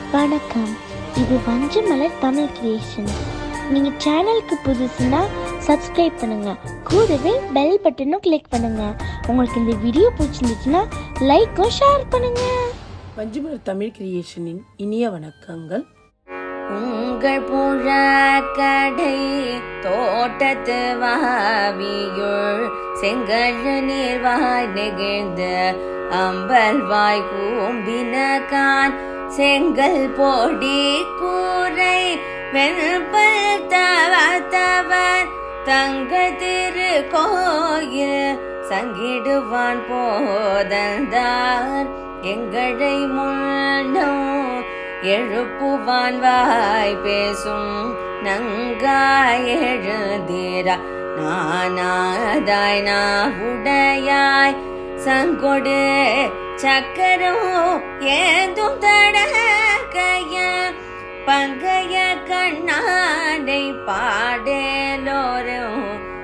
வணக்கம் இது வஞ்சமலர் தமிழ் கிரியேஷன் நீங்கள் சேனலுக்கு புதுசுன்னா சப்ஸ்கிரைப் பண்ணுங்க கூடவே பெல் பட்டனும் கிளிக் பண்ணுங்க உங்களுக்கு இந்த வீடியோ பிடிச்சிருந்துச்சுன்னா லைக்கும் ஷேர் பண்ணுங்க வஞ்சிமலர் தமிழ் கிரியேஷனின் இனிய வணக்கங்கள் உங்கள் புழக்கடை தோட்டத்து வாவியுள் செங்கழ நீர்வாய் நெகிழ்ந்த அம்பல் வாய் கூம்பினகான் செங்கல் பொடி கூரை வெண்பல் தவத்தவர் தங்க திரு கோயில் சங்கிடுவான் போதந்தார் எங்களை முன்னும் எழுப்புவான் வாய் பேசும் நங்காய் எழுதீரா நானாதாய் உடையாய் சங்கொடு சக்கரம் ஏதும் தடகைய பங்கைய கண்ணாடை பாடலோரும்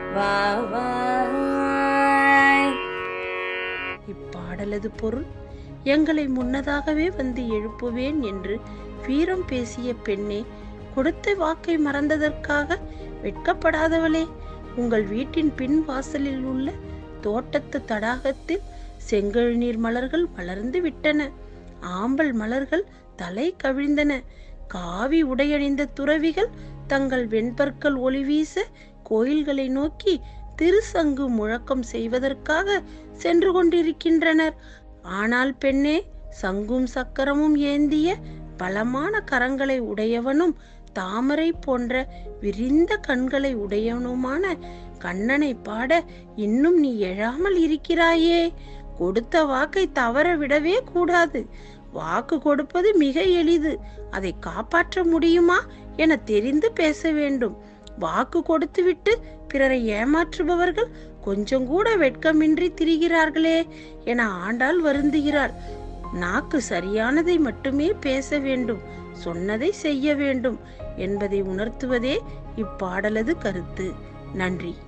வாவாய் இப்பாடலது பொருள் எங்களை முன்னதாகவே வந்து எழுப்புவேன் என்று வீரம் பேசிய பெண்ணே கொடுத்த வாக்கை மறந்ததற்காக வெட்கப்படாதவளே உங்கள் வீட்டின் பின் வாசலில் உள்ள தோட்டத்து தடாகத்தில் செங்கல் நீர் மலர்கள் மலர்ந்து விட்டன ஆம்பல் மலர்கள் தலை கவிழ்ந்தன காவி உடையணிந்த துறவிகள் தங்கள் வெண்பற்கள் ஒளி வீச கோயில்களை நோக்கி திருசங்கு முழக்கம் செய்வதற்காக சென்று கொண்டிருக்கின்றனர் ஆனால் பெண்ணே சங்கும் சக்கரமும் ஏந்திய பலமான கரங்களை உடையவனும் தாமரை போன்ற விரிந்த கண்களை உடையவனுமான கண்ணனை பாட இன்னும் நீ எழாமல் இருக்கிறாயே கொடுத்த வாக்கை தவற விடவே கூடாது வாக்கு கொடுப்பது மிக எளிது அதை காப்பாற்ற முடியுமா என தெரிந்து பேச வேண்டும் வாக்கு கொடுத்துவிட்டு பிறரை ஏமாற்றுபவர்கள் கொஞ்சம் கூட வெட்கமின்றி திரிகிறார்களே என ஆண்டாள் வருந்துகிறாள் நாக்கு சரியானதை மட்டுமே பேச வேண்டும் சொன்னதை செய்ய வேண்டும் என்பதை உணர்த்துவதே இப்பாடலது கருத்து நன்றி